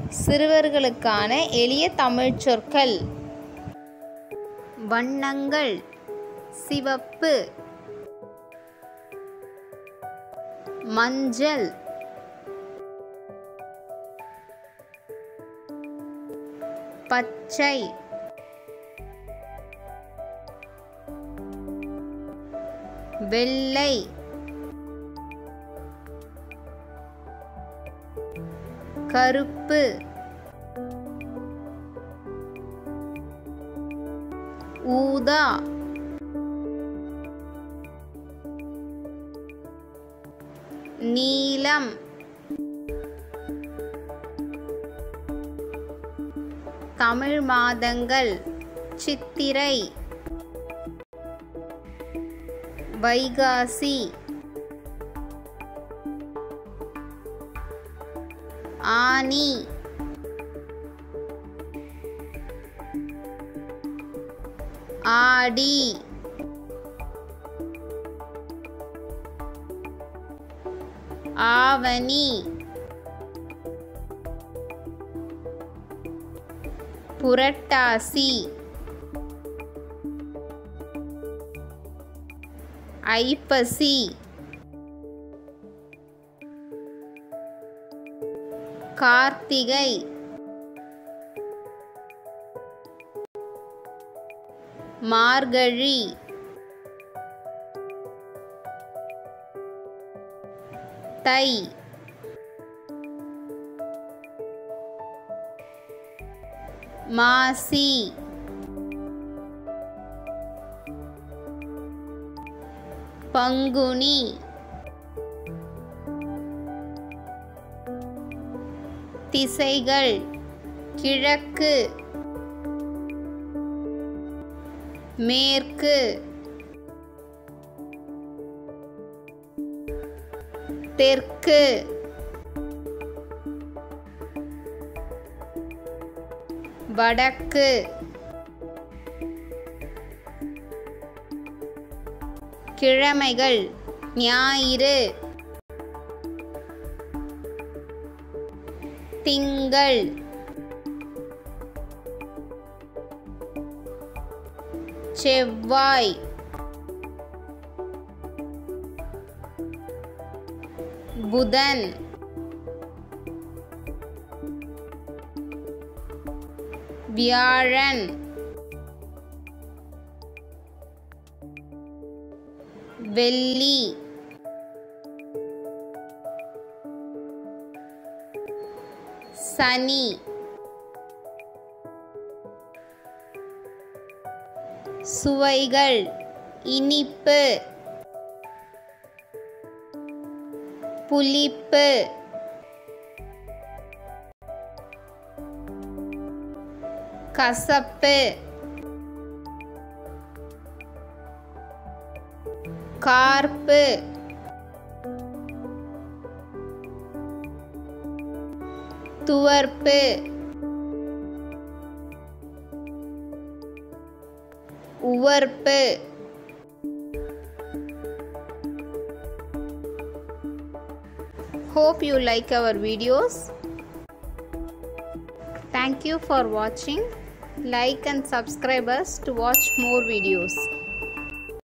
சிறுவர்களுக்கான எளிய தமிழ்ச் சொற்கள் வண்ணங்கள் சிவப்பு மஞ்சள் பச்சை வெள்ளை கருப்பு ஊதா நீலம் தமிழ் மாதங்கள் சித்திரை வைகாசி ஆனி ஆடி ஆவணி புரட்டாசி ஐப்பசி கார்த்திகை மார்கழி தை மாசி பங்குனி திசைகள் கிழக்கு மேற்கு தெற்கு வடக்கு கிழமைகள் ஞாயிறு திங்கள் செவ்வாய் புதன் வியாழன் வெள்ளி சனி சுவைகள் இனிப்பு புளிப்பு கசப்பு கார்ப்பு துவர்ப்பு உவர்ப்பு hope you like our videos thank you for watching like and subscribe us to watch more videos